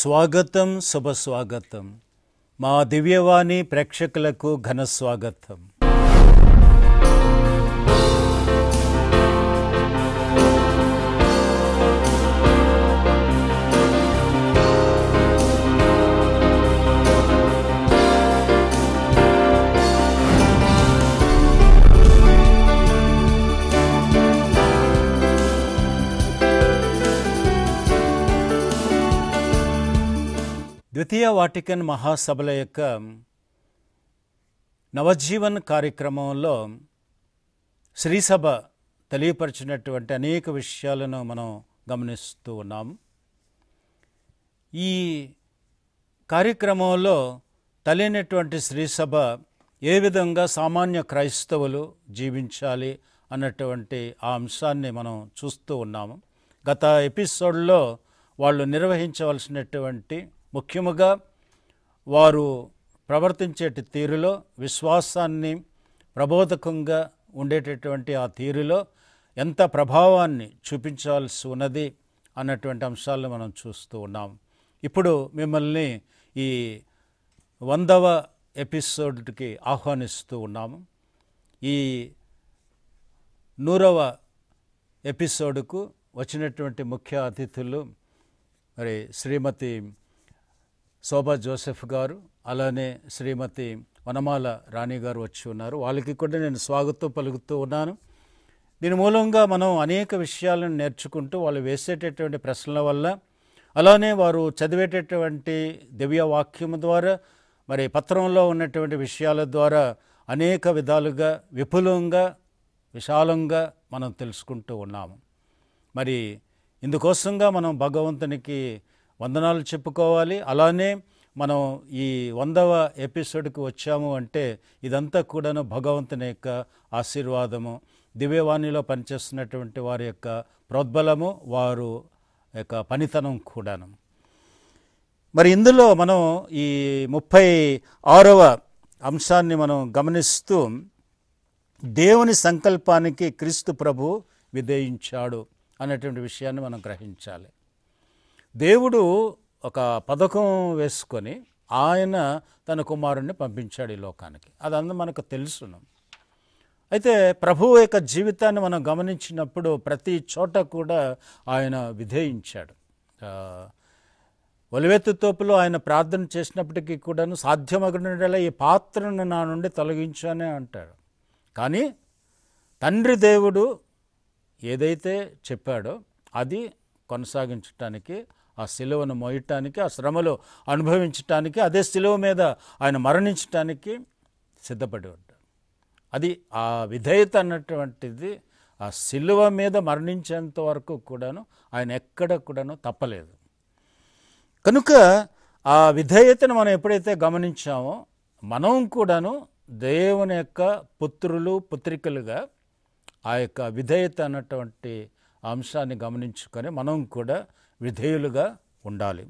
స్వాగతం శుభ స్వాగతం మా దివ్యవాణి ప్రేక్షకులకు ఘన స్వాగతం ద్వితీయ వాటికన్ మహాసభల యొక్క నవజీవన్ కార్యక్రమంలో శ్రీసభ తెలియపరిచినటువంటి అనేక విషయాలను మనం గమనిస్తూ ఉన్నాం ఈ కార్యక్రమంలో తెలియనటువంటి శ్రీసభ ఏ విధంగా సామాన్య క్రైస్తవులు జీవించాలి అన్నటువంటి ఆ అంశాన్ని మనం చూస్తూ ఉన్నాము గత ఎపిసోడ్లో వాళ్ళు నిర్వహించవలసినటువంటి ముఖ్యముగా వారు ప్రవర్తించేటి తీరులో విశ్వాసాన్ని ప్రబోధకంగా ఉండేటటువంటి ఆ తీరులో ఎంత ప్రభావాన్ని చూపించాల్సి ఉన్నది అన్నటువంటి అంశాలను మనం చూస్తూ ఉన్నాం ఇప్పుడు మిమ్మల్ని ఈ వందవ ఎపిసోడ్కి ఆహ్వానిస్తూ ఉన్నాము ఈ నూరవ ఎపిసోడ్కు వచ్చినటువంటి ముఖ్య అతిథులు మరి శ్రీమతి శోభా జోసెఫ్ గారు అలానే శ్రీమతి వనమాల రాణి గారు వచ్చి ఉన్నారు వాళ్ళకి కూడా నేను స్వాగతం పలుకుతూ ఉన్నాను దీని మూలంగా మనం అనేక విషయాలను నేర్చుకుంటూ వాళ్ళు వేసేటటువంటి ప్రశ్నల వల్ల అలానే వారు చదివేటటువంటి దివ్య వాక్యం ద్వారా మరి పత్రంలో ఉన్నటువంటి విషయాల ద్వారా అనేక విధాలుగా విపులంగా విశాలంగా మనం తెలుసుకుంటూ ఉన్నాము మరి ఇందుకోసంగా మనం భగవంతునికి వందనాలు చెప్పుకోవాలి అలానే మనం ఈ వందవ ఎపిసోడ్కి వచ్చాము అంటే ఇదంతా కూడాను భగవంతుని యొక్క ఆశీర్వాదము దివ్యవాణిలో పనిచేస్తున్నటువంటి వారి యొక్క ప్రోద్బలము వారు యొక్క పనితనం కూడాను మరి ఇందులో మనం ఈ ముప్పై ఆరవ అంశాన్ని మనం గమనిస్తూ దేవుని సంకల్పానికి క్రీస్తు ప్రభు విధేయించాడు అనేటువంటి విషయాన్ని మనం గ్రహించాలి దేవుడు ఒక పథకం వేసుకొని ఆయన తన కుమారుణ్ణి పంపించాడు ఈ లోకానికి అదంతా మనకు తెలుసును అయితే ప్రభువు యొక్క జీవితాన్ని మనం గమనించినప్పుడు ప్రతి చోట కూడా ఆయన విధేయించాడు ఆ, ఒలివెత్తు తోపులో ఆయన ప్రార్థన చేసినప్పటికీ కూడాను సాధ్యమగినలా ఈ పాత్రను నా నుండి తొలగించు అని అంటాడు కానీ తండ్రి దేవుడు ఏదైతే చెప్పాడో అది కొనసాగించటానికి ఆ సిలువను మోయటానికి ఆ శ్రమలు అనుభవించటానికి అదే సిలువ మీద ఆయన మరణించటానికి సిద్ధపడి ఉంటాడు అది ఆ విధేయత అన్నటువంటిది ఆ సిలువ మీద మరణించేంత వరకు కూడాను ఆయన ఎక్కడ కూడాను తప్పలేదు కనుక ఆ విధేయతను మనం ఎప్పుడైతే గమనించామో మనం కూడాను దేవుని యొక్క పుత్రులు పుత్రికలుగా ఆ యొక్క విధేయత అన్నటువంటి అంశాన్ని గమనించుకొని మనం కూడా విధేయులుగా ఉండాలి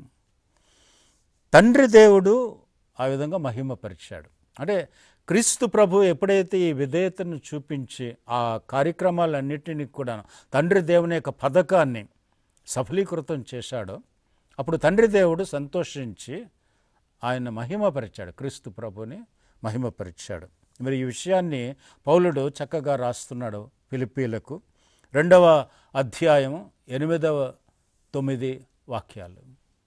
తండ్రి దేవుడు ఆ విధంగా మహిమపరిచాడు అంటే క్రీస్తు ప్రభు ఎప్పుడైతే ఈ విధేయతను చూపించి ఆ కార్యక్రమాలన్నిటినీ కూడా తండ్రి దేవుని యొక్క పథకాన్ని సఫలీకృతం చేశాడో అప్పుడు తండ్రి దేవుడు సంతోషించి ఆయన మహిమపరిచాడు క్రీస్తు ప్రభుని మహిమపరిచాడు మరి ఈ విషయాన్ని పౌలుడు చక్కగా రాస్తున్నాడు ఫిలిప్పీలకు రెండవ అధ్యాయం ఎనిమిదవ తొమ్మిది వాక్యాలు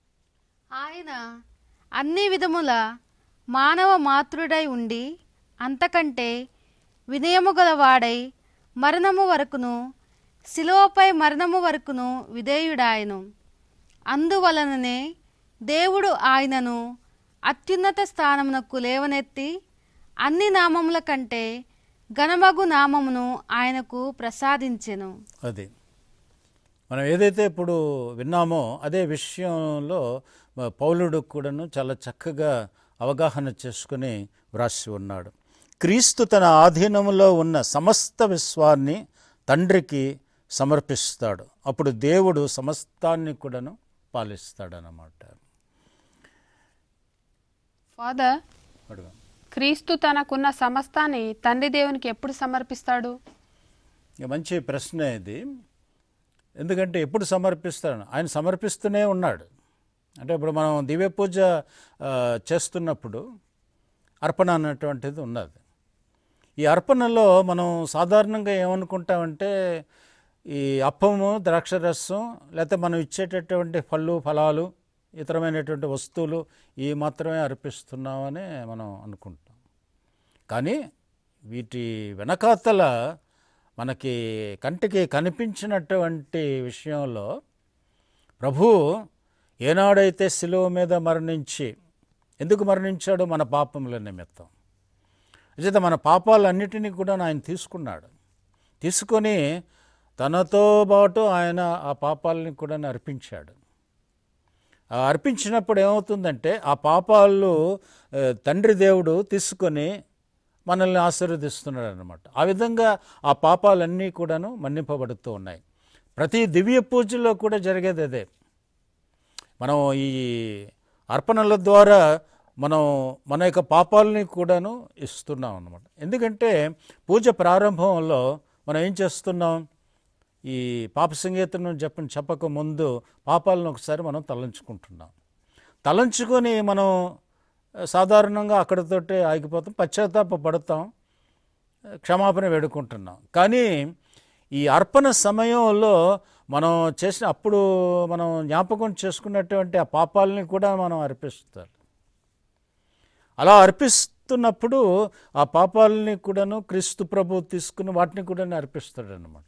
ఆయన అన్ని విధముల మానవ మాతృడై ఉండి అంతకంటే వినయము గలవాడై మరణము వరకును శిలువపై మరణము వరకును విధేయుడాయను అందువలననే దేవుడు ఆయనను అత్యున్నత స్థానమునకు లేవనెత్తి అన్ని నామముల కంటే ఘనమగు నామమును ఆయనకు ప్రసాదించెను అది మనం ఏదైతే ఇప్పుడు విన్నామో అదే విషయంలో మ- పౌలుడు కూడాను చాలా చక్కగా అవగాహన చేసుకుని వ్రాసి ఉన్నాడు క్రీస్తు తన ఆధీనంలో ఉన్న సమస్త విశ్వాన్ని తండ్రికి సమర్పిస్తాడు అప్పుడు దేవుడు సమస్తాన్ని కూడాను పాలిస్తాడనమాట ఫాదర్ అడుగు. క్రీస్తు తనకున్న సమస్తాన్ని తండ్రి దేవునికి ఎప్పుడు సమర్పిస్తాడు ఇక మంచి ప్రశ్న ఇది ఎందుకంటే ఎప్పుడు సమర్పిస్తాడు ఆయన సమర్పిస్తూనే ఉన్నాడు అంటే ఇప్పుడు మనం దివ్య పూజ ఆ, చేస్తున్నప్పుడు అర్పణ అన్నటువంటిది ఉన్నది ఈ అర్పణలో మనం సాధారణంగా ఏమనుకుంటామంటే ఈ అప్పము ద్రాక్షరసం లేకపోతే మనం ఇచ్చేటటువంటి పళ్ళు ఫలాలు ఇతరమైనటువంటి వస్తువులు ఇవి మాత్రమే అర్పిస్తున్నామని మనం అనుకుంటాం కానీ వీటి వెనకాతల మనకి కంటికి కనిపించినటువంటి విషయంలో ప్రభు ఏనాడైతే శిలువ మీద మరణించి ఎందుకు మరణించాడు మన పాపముల నిమిత్తం నిజంగా మన పాపాలన్నిటినీ కూడా ఆయన తీసుకున్నాడు తీసుకొని తనతో పాటు ఆయన ఆ పాపాలని కూడా అర్పించాడు ఆ అర్పించినప్పుడు ఏమవుతుందంటే ఆ పాపాలు ఆ, తండ్రి దేవుడు తీసుకొని మనల్ని ఆశీర్వదిస్తున్నాడు అనమాట ఆ విధంగా ఆ పాపాలన్నీ కూడాను మన్నింపబడుతూ ఉన్నాయి ప్రతి దివ్య పూజలో కూడా జరిగేది అదే మనం ఈ అర్పణల ద్వారా మనం మన యొక్క పాపాలని కూడాను ఇస్తున్నాం అన్నమాట ఎందుకంటే పూజ ప్రారంభంలో మనం ఏం చేస్తున్నాం ఈ పాప సంగీతం చెప్పని చెప్పక ముందు పాపాలను ఒకసారి మనం తలంచుకుంటున్నాం తలంచుకొని మనం సాధారణంగా అక్కడితోటే ఆగిపోతాం పశ్చాత్తాప పడతాం క్షమాపణ వేడుకుంటున్నాం కానీ ఈ అర్పణ సమయంలో మనం చేసిన అప్పుడు మనం జ్ఞాపకం చేసుకున్నటువంటి ఆ పాపాలని కూడా మనం అర్పిస్తారు అలా అర్పిస్తున్నప్పుడు ఆ పాపాలని కూడాను క్రీస్తు ప్రభు తీసుకుని వాటిని కూడా అర్పిస్తాడు అనమాట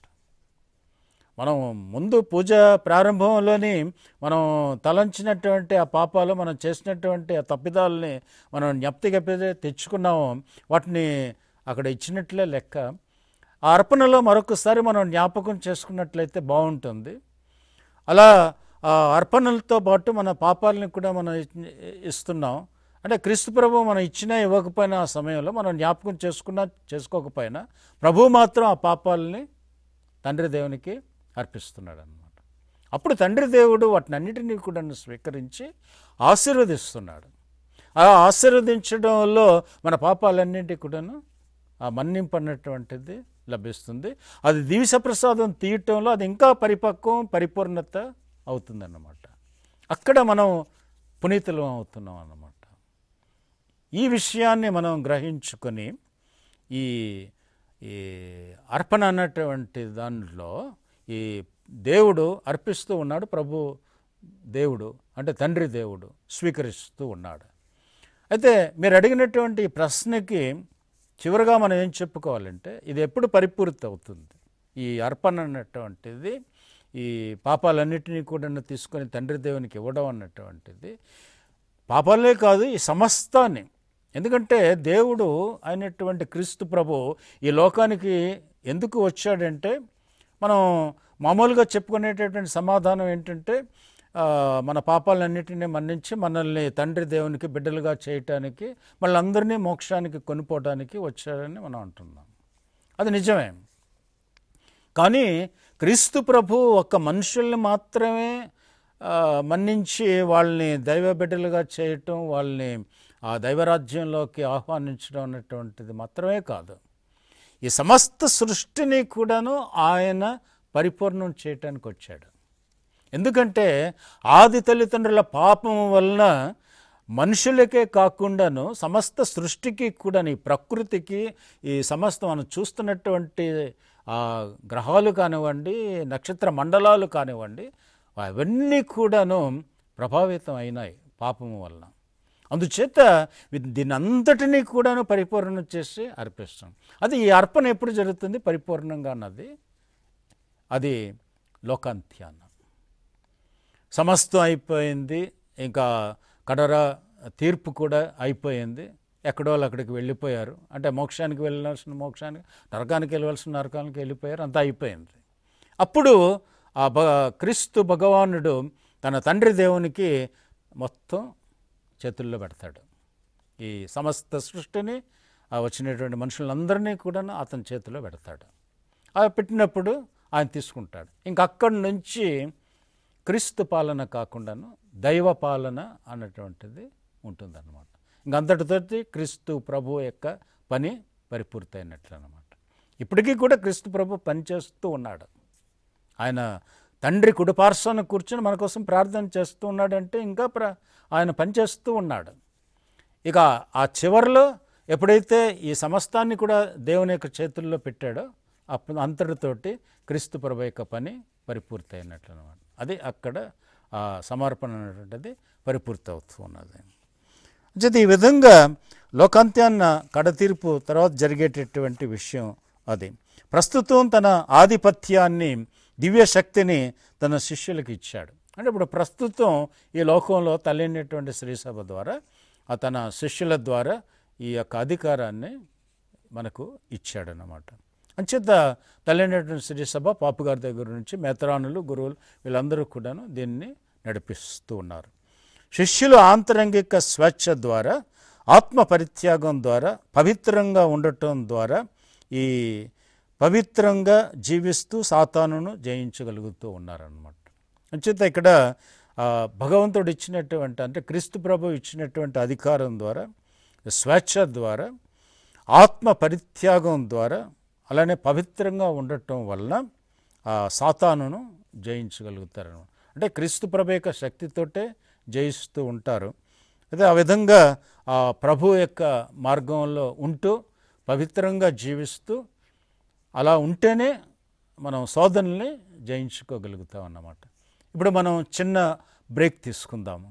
మనం ముందు పూజ ప్రారంభంలోని మనం తలంచినటువంటి ఆ పాపాలు మనం చేసినటువంటి ఆ తప్పిదాలని మనం జ్ఞప్తిగా తెచ్చుకున్నాము వాటిని అక్కడ ఇచ్చినట్లే లెక్క ఆ అర్పణలో మరొకసారి మనం జ్ఞాపకం చేసుకున్నట్లయితే బాగుంటుంది అలా ఆ అర్పణలతో పాటు మన పాపాలని కూడా మనం ఇ- ఇస్తున్నాం అంటే క్రీస్తు ప్రభు మనం ఇచ్చినా ఇవ్వకపోయినా ఆ సమయంలో మనం జ్ఞాపకం చేసుకున్నా చేసుకోకపోయినా ప్రభు మాత్రం ఆ పాపాలని తండ్రి దేవునికి అర్పిస్తున్నాడు అనమాట అప్పుడు తండ్రి దేవుడు వాటిని అన్నిటినీ కూడా స్వీకరించి ఆశీర్వదిస్తున్నాడు ఆ ఆశీర్వదించడంలో మన పాపాలన్నింటి కూడాను ఆ మన్నింపు అన్నటువంటిది లభిస్తుంది అది దివిష ప్రసాదం తీయటంలో అది ఇంకా పరిపక్వం పరిపూర్ణత అవుతుందన్నమాట అక్కడ మనం పునీతులం అవుతున్నాం అన్నమాట ఈ విషయాన్ని మనం గ్రహించుకొని ఈ ఈ అర్పణ అన్నటువంటి దానిలో ఈ దేవుడు అర్పిస్తూ ఉన్నాడు ప్రభు దేవుడు అంటే తండ్రి దేవుడు స్వీకరిస్తూ ఉన్నాడు అయితే మీరు అడిగినటువంటి ఈ ప్రశ్నకి చివరిగా మనం ఏం చెప్పుకోవాలంటే ఇది ఎప్పుడు పరిపూర్తి అవుతుంది ఈ అర్పణ అన్నటువంటిది ఈ పాపాలన్నిటినీ కూడా తీసుకొని తండ్రి దేవునికి ఇవ్వడం అన్నటువంటిది పాపాలే కాదు ఈ సమస్తాన్ని ఎందుకంటే దేవుడు అయినటువంటి క్రీస్తు ప్రభు ఈ లోకానికి ఎందుకు వచ్చాడంటే మనం మామూలుగా చెప్పుకునేటటువంటి సమాధానం ఏంటంటే ఆ, మన పాపాలన్నిటినీ మన్నించి మనల్ని తండ్రి దేవునికి బిడ్డలుగా చేయటానికి మళ్ళీ మోక్షానికి కొనిపోవడానికి వచ్చాడని మనం అంటున్నాం అది నిజమే కానీ క్రీస్తు ప్రభు ఒక్క మనుషుల్ని మాత్రమే ఆ, మన్నించి వాళ్ళని దైవ బిడ్డలుగా చేయటం వాళ్ళని ఆ దైవరాజ్యంలోకి ఆహ్వానించడం అన్నటువంటిది మాత్రమే కాదు ఈ సమస్త సృష్టిని కూడాను ఆయన పరిపూర్ణం చేయటానికి వచ్చాడు ఎందుకంటే ఆది తల్లిదండ్రుల పాపం వలన మనుషులకే కాకుండాను సమస్త సృష్టికి కూడా ఈ ప్రకృతికి ఈ సమస్త మనం చూస్తున్నటువంటి ఆ గ్రహాలు కానివ్వండి నక్షత్ర మండలాలు కానివ్వండి అవన్నీ కూడాను ప్రభావితం అయినాయి పాపము వలన అందుచేత వీ- దీని అంతటినీ కూడాను పరిపూర్ణం చేసి అర్పిస్తాం అది ఈ అర్పణ ఎప్పుడు జరుగుతుంది పరిపూర్ణంగా అన్నది అది లోకాంత్యాన సమస్తం అయిపోయింది ఇంకా కడర తీర్పు కూడా అయిపోయింది ఎక్కడో వాళ్ళు అక్కడికి వెళ్ళిపోయారు అంటే మోక్షానికి వెళ్ళాల్సిన మోక్షానికి నరకానికి వెళ్ళవలసిన నరకానికి వెళ్ళిపోయారు అంతా అయిపోయింది అప్పుడు ఆ భ క్రీస్తు భగవానుడు తన తండ్రి దేవునికి మొత్తం చేతుల్లో పెడతాడు ఈ సమస్త సృష్టిని ఆ వచ్చినటువంటి మనుషులందరినీ కూడా అతని చేతిలో పెడతాడు ఆ పెట్టినప్పుడు ఆయన తీసుకుంటాడు ఇంక అక్కడి నుంచి క్రీస్తు పాలన కాకుండాను దైవ పాలన అన్నటువంటిది ఉంటుందన్నమాట ఇంక అంతటితోటి క్రీస్తు ప్రభు యొక్క పని పరిపూర్తయినట్లు అనమాట ఇప్పటికీ కూడా క్రీస్తు ప్రభు పనిచేస్తూ ఉన్నాడు ఆయన తండ్రి కుడిపార్శ్వాన్ని కూర్చొని మన కోసం ప్రార్థన చేస్తూ ఉన్నాడంటే ఇంకా ప్ర ఆయన పనిచేస్తూ ఉన్నాడు ఇక ఆ చివరిలో ఎప్పుడైతే ఈ సమస్తాన్ని కూడా దేవుని యొక్క చేతుల్లో పెట్టాడో అప్పుడు అంతటితోటి క్రీస్తు ప్రభు యొక్క పని పరిపూర్తి అయినట్లు అనమాట అది అక్కడ ఆ సమర్పణ అనేటువంటిది పరిపూర్తి అవుతూ ఉన్నది అంచేత ఈ విధంగా లోకాంత్యాన్న కడతీర్పు తర్వాత జరిగేటటువంటి విషయం అది ప్రస్తుతం తన ఆధిపత్యాన్ని దివ్య శక్తిని తన శిష్యులకు ఇచ్చాడు అంటే ఇప్పుడు ప్రస్తుతం ఈ లోకంలో తల్లినటువంటి శ్రీసభ ద్వారా ఆ తన శిష్యుల ద్వారా ఈ యొక్క అధికారాన్ని మనకు ఇచ్చాడనమాట అంచేత తల్లినటువంటి శ్రీసభ పాపు గారి దగ్గర నుంచి మెతరానులు గురువులు వీళ్ళందరూ కూడాను దీన్ని నడిపిస్తూ ఉన్నారు శిష్యులు ఆంతరంగిక స్వేచ్ఛ ద్వారా ఆత్మ పరిత్యాగం ద్వారా పవిత్రంగా ఉండటం ద్వారా ఈ పవిత్రంగా జీవిస్తూ సాతానును జయించగలుగుతూ ఉన్నారనమాట అంచేత ఇక్కడ ఆ, భగవంతుడు ఇచ్చినటువంటి అంటే క్రీస్తు ప్రభు ఇచ్చినటువంటి అధికారం ద్వారా స్వేచ్ఛ ద్వారా ఆత్మ పరిత్యాగం ద్వారా అలానే పవిత్రంగా ఉండటం వలన ఆ సాతానును జయించగలుగుతారు అంటే క్రీస్తు ప్రభు యొక్క శక్తితోటే జయిస్తూ ఉంటారు అదే ఆ విధంగా ఆ ప్రభు యొక్క మార్గంలో ఉంటూ పవిత్రంగా జీవిస్తూ అలా ఉంటేనే మనం శోధనల్ని జయించుకోగలుగుతాం అన్నమాట ఇప్పుడు మనం చిన్న బ్రేక్ తీసుకుందాము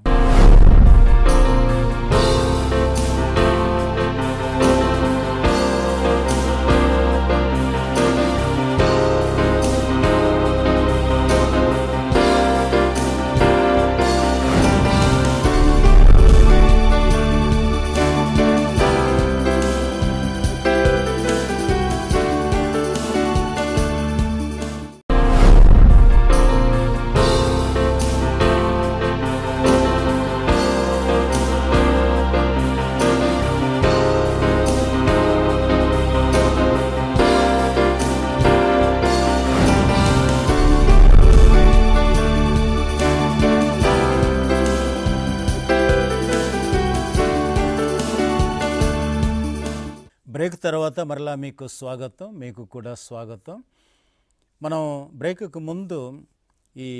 బ్రేక్ తర్వాత మరలా మీకు స్వాగతం మీకు కూడా స్వాగతం మనం బ్రేక్కు ముందు ఈ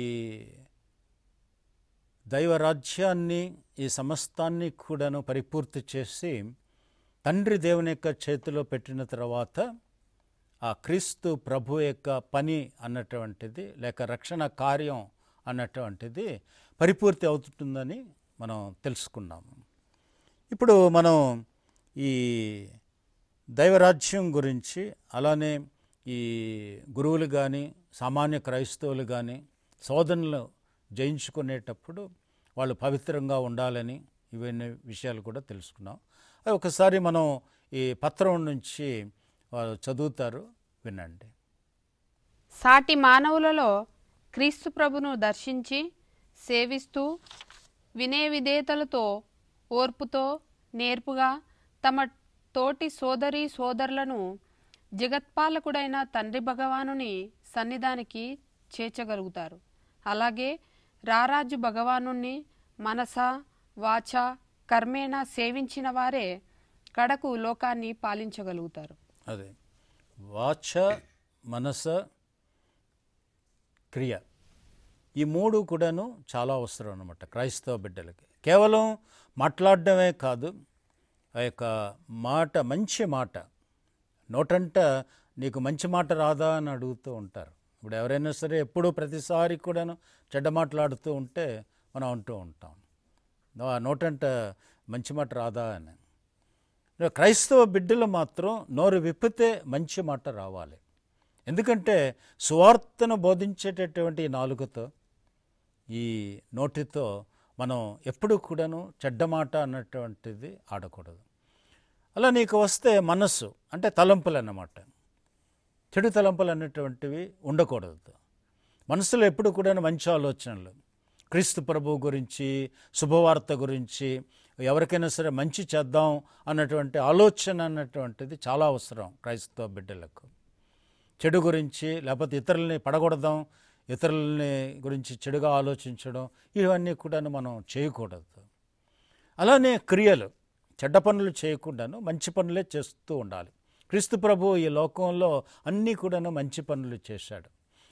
దైవరాజ్యాన్ని ఈ సమస్తాన్ని కూడాను పరిపూర్తి చేసి తండ్రి దేవుని యొక్క చేతిలో పెట్టిన తర్వాత ఆ క్రీస్తు ప్రభు యొక్క పని అన్నటువంటిది లేక రక్షణ కార్యం అన్నటువంటిది పరిపూర్తి అవుతుందని మనం తెలుసుకున్నాము ఇప్పుడు మనం ఈ దైవరాజ్యం గురించి అలానే ఈ గురువులు కానీ సామాన్య క్రైస్తవులు కానీ శోధనలు జయించుకునేటప్పుడు వాళ్ళు పవిత్రంగా ఉండాలని ఇవన్నీ విషయాలు కూడా తెలుసుకున్నాం అవి ఒకసారి మనం ఈ పత్రం నుంచి వాళ్ళు చదువుతారు వినండి సాటి మానవులలో క్రీస్తు ప్రభును దర్శించి సేవిస్తూ వినయ విధేయతలతో ఓర్పుతో నేర్పుగా తమ తోటి సోదరి సోదరులను జగత్పాలకుడైన తండ్రి భగవానుని సన్నిధానికి చేర్చగలుగుతారు అలాగే రారాజు భగవానుణ్ణి మనస వాచ కర్మేణ సేవించిన వారే కడకు లోకాన్ని పాలించగలుగుతారు అదే వాచ మనస క్రియ ఈ మూడు కూడాను చాలా అవసరం అన్నమాట క్రైస్తవ బిడ్డలకి కేవలం మాట్లాడడమే కాదు ఆ యొక్క మాట మంచి మాట నోటంట నీకు మంచి మాట రాదా అని అడుగుతూ ఉంటారు ఇప్పుడు ఎవరైనా సరే ఎప్పుడూ ప్రతిసారి కూడాను చెడ్డ మాట్లాడుతూ ఉంటే మనం అంటూ ఉంటాం ఆ నోటంట మంచి మాట రాదా అని క్రైస్తవ బిడ్డలు మాత్రం నోరు విప్పితే మంచి మాట రావాలి ఎందుకంటే సువార్తను బోధించేటటువంటి ఈ నాలుగుతో ఈ నోటితో మనం ఎప్పుడు కూడాను చెడ్డ మాట అన్నటువంటిది ఆడకూడదు అలా నీకు వస్తే మనస్సు అంటే తలంపులు అన్నమాట చెడు తలంపులు అనేటువంటివి ఉండకూడదు మనసులో ఎప్పుడు కూడా మంచి ఆలోచనలు క్రీస్తు ప్రభువు గురించి శుభవార్త గురించి ఎవరికైనా సరే మంచి చేద్దాం అన్నటువంటి ఆలోచన అన్నటువంటిది చాలా అవసరం క్రైస్తవ బిడ్డలకు చెడు గురించి లేకపోతే ఇతరులని పడగొడదాం ఇతరులని గురించి చెడుగా ఆలోచించడం ఇవన్నీ కూడా మనం చేయకూడదు అలానే క్రియలు చెడ్డ పనులు చేయకుండాను మంచి పనులే చేస్తూ ఉండాలి క్రీస్తు ప్రభు ఈ లోకంలో అన్నీ కూడాను మంచి పనులు చేశాడు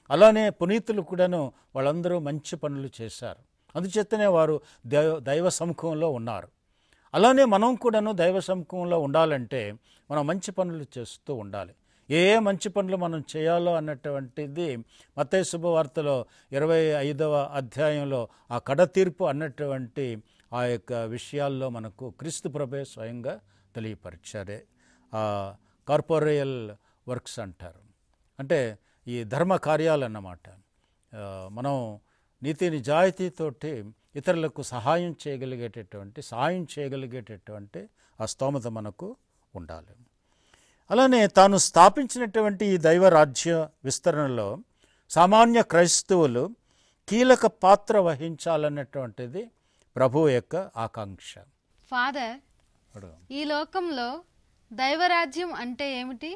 అలానే పునీతులు కూడాను వాళ్ళందరూ మంచి పనులు చేశారు అందుచేతనే వారు దైవ దైవ సముఖంలో ఉన్నారు అలానే మనం కూడాను దైవ సముఖంలో ఉండాలంటే మనం మంచి పనులు చేస్తూ ఉండాలి ఏ ఏ మంచి పనులు మనం చేయాలో అన్నటువంటిది మత్తయి శుభవార్తలో ఇరవై ఐదవ అధ్యాయంలో ఆ కడ తీర్పు అన్నటువంటి ఆ యొక్క విషయాల్లో మనకు క్రీస్తు ప్రభే స్వయంగా తెలియపరిచారే ఆ కార్పొరేయల్ వర్క్స్ అంటారు అంటే ఈ ధర్మ కార్యాలు అన్నమాట ఆ, మనం నీతి నిజాయితీతోటి ఇతరులకు సహాయం చేయగలిగేటటువంటి సహాయం చేయగలిగేటటువంటి ఆ స్తోమత మనకు ఉండాలి అలానే తాను స్థాపించినటువంటి ఈ దైవరాజ్య విస్తరణలో సామాన్య క్రైస్తవులు కీలక పాత్ర వహించాలన్నటువంటిది ప్రభువు యొక్క ఆకాంక్ష ఫాదర్ అడుగు. ఈ లోకంలో దైవరాజ్యం అంటే ఏమిటి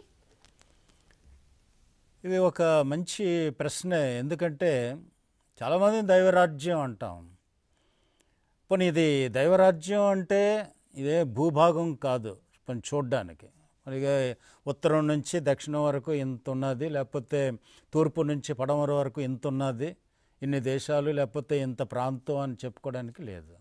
ఇది ఒక మంచి ప్రశ్న ఎందుకంటే చాలామంది దైవరాజ్యం అంటాం పోనీ ఇది దైవరాజ్యం అంటే ఇదే భూభాగం కాదు కొంచెం చూడ్డానికి మరి ఇక ఉత్తరం నుంచి దక్షిణం వరకు ఇంత ఉన్నది లేకపోతే తూర్పు నుంచి పడమర వరకు ఇంత ఉన్నది ఇన్ని దేశాలు లేకపోతే ఇంత ప్రాంతం అని చెప్పుకోవడానికి లేదు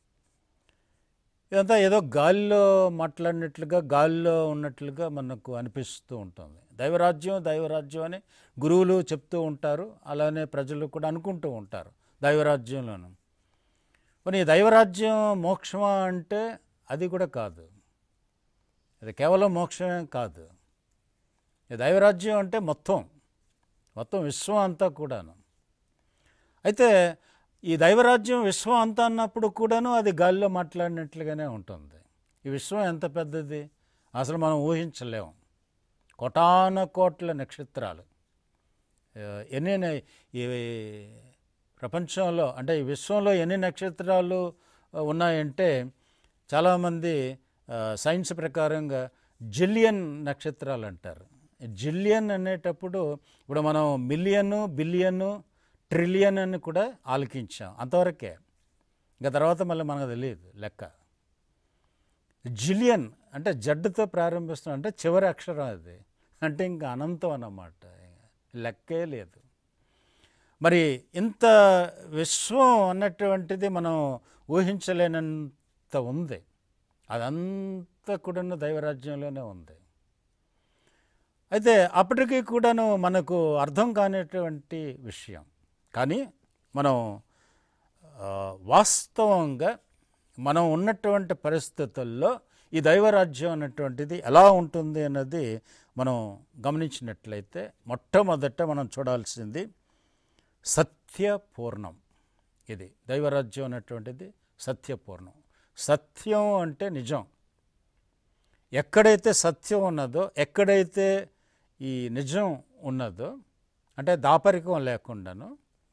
ఇదంతా ఏదో గాలిలో మాట్లాడినట్లుగా గాలిలో ఉన్నట్లుగా మనకు అనిపిస్తూ ఉంటుంది దైవరాజ్యం దైవరాజ్యం అని గురువులు చెప్తూ ఉంటారు అలానే ప్రజలు కూడా అనుకుంటూ ఉంటారు దైవరాజ్యంలోను మరి ఈ దైవరాజ్యం మోక్షమా అంటే అది కూడా కాదు అది కేవలం మోక్షమే కాదు ఈ దైవరాజ్యం అంటే మొత్తం మొత్తం విశ్వం అంతా కూడాను అయితే ఈ దైవరాజ్యం విశ్వం అంతా అన్నప్పుడు కూడాను అది గాలిలో మాట్లాడినట్లుగానే ఉంటుంది ఈ విశ్వం ఎంత పెద్దది అసలు మనం ఊహించలేము కోటాన కోట్ల నక్షత్రాలు ఆ, ఎన్ని న- ఈ ప్రపంచంలో అంటే ఈ విశ్వంలో ఎన్ని నక్షత్రాలు ఆ, ఉన్నాయంటే చాలామంది ఆ, సైన్స్ ప్రకారంగా జిలియన్ నక్షత్రాలు అంటారు జిలియన్ అనేటప్పుడు ఇప్పుడు మనం మిలియన్ బిలియన్ ట్రిలియన్ అని కూడా ఆలకించాం అంతవరకే ఇంకా తర్వాత మళ్ళీ మనకు తెలియదు లెక్క జిలియన్ అంటే జడ్డుతో ప్రారంభిస్తున్నాం అంటే చివరి అక్షరం అది అంటే ఇంకా అనంతం అన్నమాట లెక్కే లేదు మరి ఇంత విశ్వం అన్నటువంటిది మనం ఊహించలేనంత ఉంది అదంతా కూడాను దైవరాజ్యంలోనే ఉంది అయితే అప్పటికీ కూడాను మనకు అర్థం కానిటువంటి విషయం కానీ మనం ఆ, వాస్తవంగా మనం ఉన్నటువంటి పరిస్థితుల్లో ఈ దైవరాజ్యం అన్నటువంటిది ఎలా ఉంటుంది అన్నది మనం గమనించినట్లయితే మొట్టమొదట మనం చూడాల్సింది సత్యపూర్ణం ఇది దైవరాజ్యం అన్నటువంటిది సత్యపూర్ణం సత్యం అంటే నిజం ఎక్కడైతే సత్యం ఉన్నదో ఎక్కడైతే ఈ నిజం ఉన్నదో అంటే దాపరికం లేకుండాను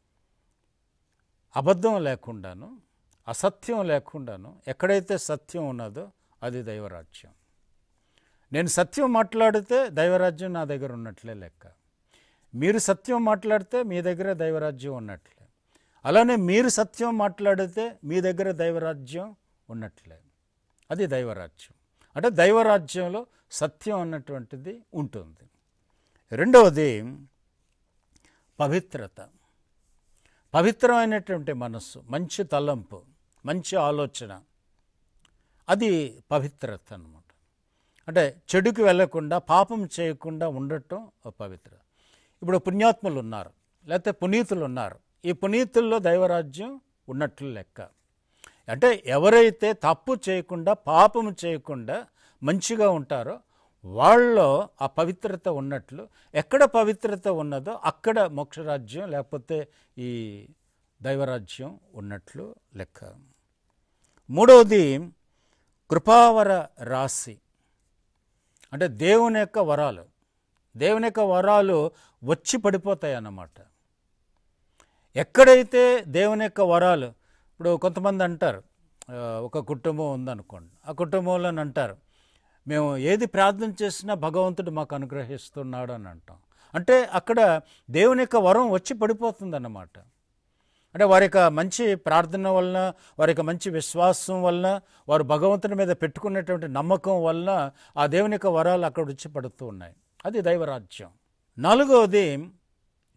అబద్ధం లేకుండాను అసత్యం లేకుండాను ఎక్కడైతే సత్యం ఉన్నదో అది దైవరాజ్యం నేను సత్యం మాట్లాడితే దైవరాజ్యం నా దగ్గర ఉన్నట్లే లెక్క మీరు సత్యం మాట్లాడితే మీ దగ్గర దైవరాజ్యం ఉన్నట్లే అలానే మీరు సత్యం మాట్లాడితే మీ దగ్గర దైవరాజ్యం ఉన్నట్లే అది దైవరాజ్యం అంటే దైవరాజ్యంలో సత్యం అన్నటువంటిది ఉంటుంది రెండవది పవిత్రత పవిత్రమైనటువంటి మనస్సు మంచి తలంపు మంచి ఆలోచన అది పవిత్రత అన్నమాట అంటే చెడుకు వెళ్లకుండా పాపం చేయకుండా ఉండటం ఒక పవిత్ర ఇప్పుడు పుణ్యాత్ములు ఉన్నారు లేకపోతే పునీతులు ఉన్నారు ఈ పునీతుల్లో దైవరాజ్యం ఉన్నట్లు లెక్క అంటే ఎవరైతే తప్పు చేయకుండా పాపము చేయకుండా మంచిగా ఉంటారో వాళ్ళలో ఆ పవిత్రత ఉన్నట్లు ఎక్కడ పవిత్రత ఉన్నదో అక్కడ మోక్షరాజ్యం లేకపోతే ఈ దైవరాజ్యం ఉన్నట్లు లెక్క మూడవది కృపావర రాశి అంటే దేవుని యొక్క వరాలు దేవుని యొక్క వరాలు వచ్చి పడిపోతాయి అన్నమాట ఎక్కడైతే దేవుని యొక్క వరాలు ఇప్పుడు కొంతమంది అంటారు ఆ, ఒక కుటుంబం ఉందనుకోండి ఆ కుటుంబంలో అంటారు మేము ఏది ప్రార్థన చేసినా భగవంతుడు మాకు అనుగ్రహిస్తున్నాడు అని అంటాం అంటే అక్కడ దేవుని యొక్క వరం వచ్చి పడిపోతుంది అన్నమాట అంటే వారి యొక్క మంచి ప్రార్థన వలన వారి యొక్క మంచి విశ్వాసం వలన వారు భగవంతుని మీద పెట్టుకున్నటువంటి నమ్మకం వలన ఆ దేవుని యొక్క వరాలు అక్కడ వచ్చి పడుతూ ఉన్నాయి అది దైవరాజ్యం నాలుగవది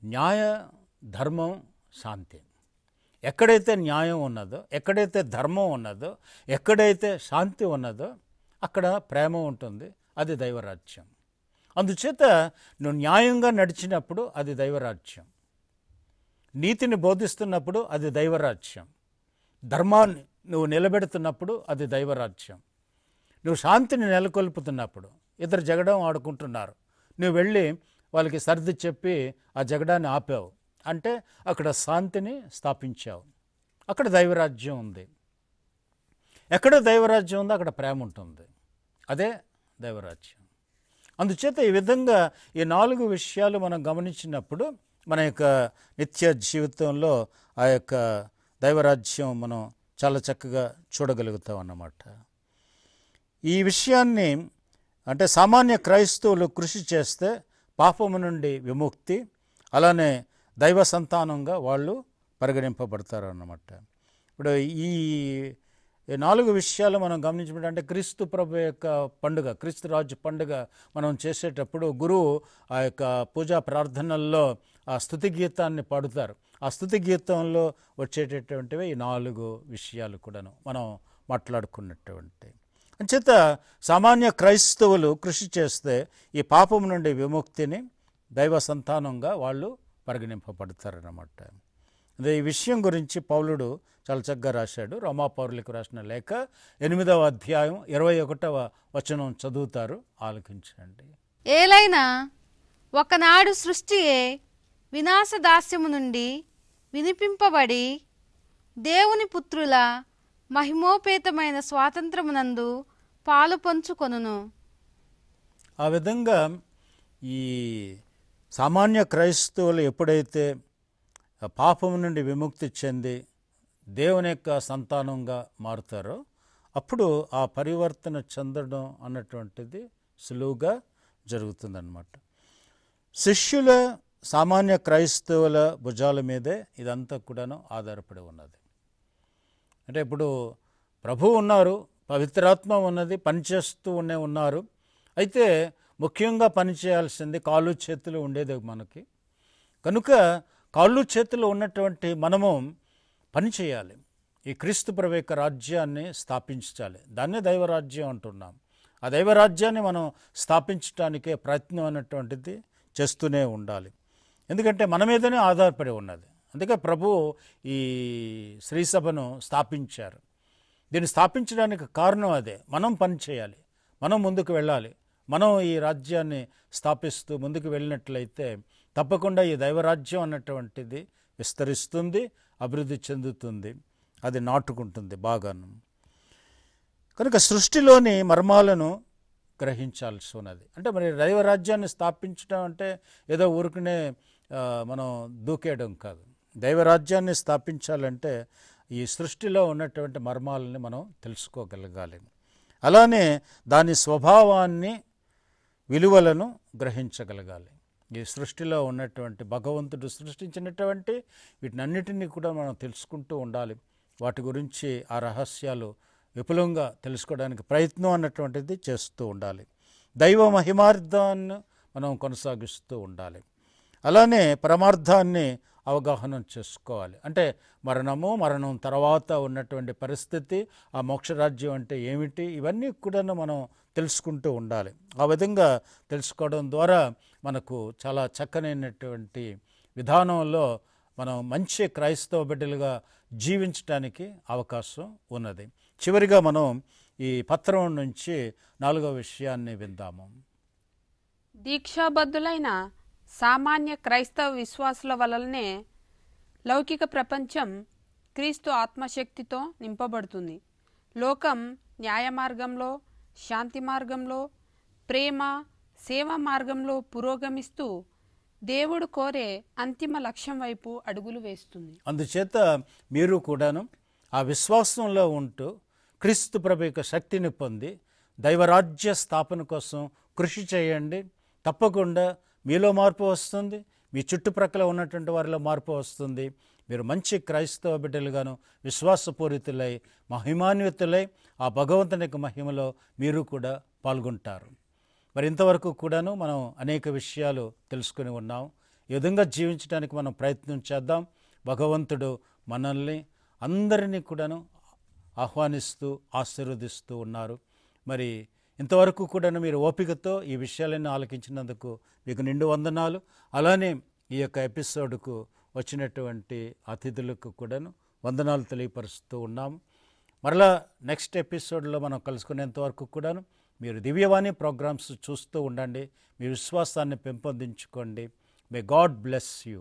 న్యాయ ధర్మం శాంతి ఎక్కడైతే న్యాయం ఉన్నదో ఎక్కడైతే ధర్మం ఉన్నదో ఎక్కడైతే శాంతి ఉన్నదో అక్కడ ప్రేమ ఉంటుంది అది దైవరాజ్యం అందుచేత నువ్వు న్యాయంగా నడిచినప్పుడు అది దైవరాజ్యం నీతిని బోధిస్తున్నప్పుడు అది దైవరాజ్యం ధర్మాన్ని నువ్వు నిలబెడుతున్నప్పుడు అది దైవరాజ్యం నువ్వు శాంతిని నెలకొల్పుతున్నప్పుడు ఇద్దరు జగడం ఆడుకుంటున్నారు నువ్వు వెళ్ళి వాళ్ళకి సర్ది చెప్పి ఆ జగడాన్ని ఆపావు అంటే అక్కడ శాంతిని స్థాపించావు అక్కడ దైవరాజ్యం ఉంది ఎక్కడ దైవరాజ్యం ఉందో అక్కడ ప్రేమ ఉంటుంది అదే దైవరాజ్యం అందుచేత ఈ విధంగా ఈ నాలుగు విషయాలు మనం గమనించినప్పుడు మన యొక్క నిత్య జీవితంలో ఆ యొక్క దైవరాజ్యం మనం చాలా చక్కగా చూడగలుగుతాం అన్నమాట ఈ విషయాన్ని అంటే సామాన్య క్రైస్తవులు కృషి చేస్తే పాపము నుండి విముక్తి అలానే దైవ సంతానంగా వాళ్ళు పరిగణింపబడతారు అన్నమాట ఇప్పుడు ఈ ఈ నాలుగు విషయాలు మనం గమనించబడి అంటే క్రీస్తు ప్రభు యొక్క పండుగ క్రీస్తు రాజు పండుగ మనం చేసేటప్పుడు గురువు ఆ యొక్క పూజా ప్రార్థనల్లో ఆ స్థుతి గీతాన్ని పాడుతారు ఆ స్థుతి గీతంలో వచ్చేటటువంటివి ఈ నాలుగు విషయాలు కూడాను మనం మాట్లాడుకున్నటువంటి అంచేత సామాన్య క్రైస్తవులు కృషి చేస్తే ఈ పాపం నుండి విముక్తిని దైవ సంతానంగా వాళ్ళు పరిగణింపబడతారన్నమాట అదే ఈ విషయం గురించి పౌలుడు చాలా చక్కగా రాశాడు రోమాపౌరులకు రాసిన లేఖ ఎనిమిదవ అధ్యాయం ఇరవై ఒకటవ వచనం చదువుతారు ఆలకించండి ఏలైనా ఒకనాడు సృష్టియే వినాశదాస్యము నుండి వినిపింపబడి దేవుని పుత్రుల మహిమోపేతమైన స్వాతంత్రమునందు పాలు పంచుకొనును ఆ విధంగా ఈ సామాన్య క్రైస్తవులు ఎప్పుడైతే ఆ పాపం నుండి విముక్తి చెంది దేవుని యొక్క సంతానంగా మారుతారో అప్పుడు ఆ పరివర్తన చెందడం అన్నటువంటిది సులువుగా జరుగుతుందన్నమాట శిష్యుల సామాన్య క్రైస్తవుల భుజాల మీదే ఇదంతా కూడాను ఆధారపడి ఉన్నది అంటే ఇప్పుడు ప్రభు ఉన్నారు పవిత్రాత్మ ఉన్నది పనిచేస్తూ ఉండే ఉన్నారు అయితే ముఖ్యంగా పనిచేయాల్సింది కాళ్ళు చేతులు ఉండేది మనకి కనుక కాళ్ళు చేతులు ఉన్నటువంటి మనము పని చేయాలి ఈ క్రీస్తు ప్రభు యొక్క రాజ్యాన్ని స్థాపించాలి దాన్నే దైవరాజ్యం అంటున్నాం ఆ దైవరాజ్యాన్ని మనం స్థాపించడానికే ప్రయత్నం అన్నటువంటిది చేస్తూనే ఉండాలి ఎందుకంటే మన మీదనే ఆధారపడి ఉన్నది అందుకే ప్రభు ఈ శ్రీసభను స్థాపించారు దీన్ని స్థాపించడానికి కారణం అదే మనం పని చేయాలి మనం ముందుకు వెళ్ళాలి మనం ఈ రాజ్యాన్ని స్థాపిస్తూ ముందుకు వెళ్ళినట్లయితే తప్పకుండా ఈ దైవరాజ్యం అన్నటువంటిది విస్తరిస్తుంది అభివృద్ధి చెందుతుంది అది నాటుకుంటుంది బాగాను కనుక సృష్టిలోని మర్మాలను గ్రహించాల్సి ఉన్నది అంటే మరి దైవరాజ్యాన్ని స్థాపించడం అంటే ఏదో ఊరికనే ఆ, మనం దూకేయడం కాదు దైవరాజ్యాన్ని స్థాపించాలంటే ఈ సృష్టిలో ఉన్నటువంటి మర్మాలని మనం తెలుసుకోగలగాలి అలానే దాని స్వభావాన్ని విలువలను గ్రహించగలగాలి ఈ సృష్టిలో ఉన్నటువంటి భగవంతుడు సృష్టించినటువంటి వీటినన్నిటినీ కూడా మనం తెలుసుకుంటూ ఉండాలి వాటి గురించి ఆ రహస్యాలు విపులంగా తెలుసుకోవడానికి ప్రయత్నం అన్నటువంటిది చేస్తూ ఉండాలి దైవ మహిమార్థాన్ని మనం కొనసాగిస్తూ ఉండాలి అలానే పరమార్థాన్ని అవగాహన చేసుకోవాలి అంటే మరణము మరణం తర్వాత ఉన్నటువంటి పరిస్థితి ఆ మోక్షరాజ్యం అంటే ఏమిటి ఇవన్నీ కూడా మనం తెలుసుకుంటూ ఉండాలి ఆ విధంగా తెలుసుకోవడం ద్వారా మనకు చాలా చక్కనైనటువంటి విధానంలో మనం మంచి క్రైస్తవ బిడ్డలుగా జీవించడానికి అవకాశం ఉన్నది చివరిగా మనం ఈ పత్రం నుంచి నాలుగో విషయాన్ని విందాము దీక్షాబద్ధులైన సామాన్య క్రైస్తవ విశ్వాసుల వలనే లౌకిక ప్రపంచం క్రీస్తు ఆత్మశక్తితో నింపబడుతుంది లోకం న్యాయ మార్గంలో శాంతి మార్గంలో ప్రేమ సేవ మార్గంలో పురోగమిస్తూ దేవుడు కోరే అంతిమ లక్ష్యం వైపు అడుగులు వేస్తుంది అందుచేత మీరు కూడాను ఆ విశ్వాసంలో ఉంటూ క్రీస్తు ప్రభు యొక్క శక్తిని పొంది దైవరాజ్య స్థాపన కోసం కృషి చేయండి తప్పకుండా మీలో మార్పు వస్తుంది మీ చుట్టుప్రక్కల ఉన్నటువంటి వారిలో మార్పు వస్తుంది మీరు మంచి క్రైస్తవ బిడ్డలుగాను విశ్వాసపూరితులై మహిమాన్వితులై ఆ భగవంతుని యొక్క మహిమలో మీరు కూడా పాల్గొంటారు మరి ఇంతవరకు కూడాను మనం అనేక విషయాలు తెలుసుకుని ఉన్నాం ఈ విధంగా జీవించడానికి మనం ప్రయత్నం చేద్దాం భగవంతుడు మనల్ని అందరినీ కూడాను ఆహ్వానిస్తూ ఆశీర్వదిస్తూ ఉన్నారు మరి ఇంతవరకు కూడా మీరు ఓపికతో ఈ విషయాలన్నీ ఆలకించినందుకు మీకు నిండు వందనాలు అలానే ఈ యొక్క ఎపిసోడ్కు వచ్చినటువంటి అతిథులకు కూడాను వందనాలు తెలియపరుస్తూ ఉన్నాము మరలా నెక్స్ట్ ఎపిసోడ్లో మనం కలుసుకునేంత వరకు కూడాను మీరు దివ్యవాణి ప్రోగ్రామ్స్ చూస్తూ ఉండండి మీ విశ్వాసాన్ని పెంపొందించుకోండి మే గాడ్ బ్లెస్ యూ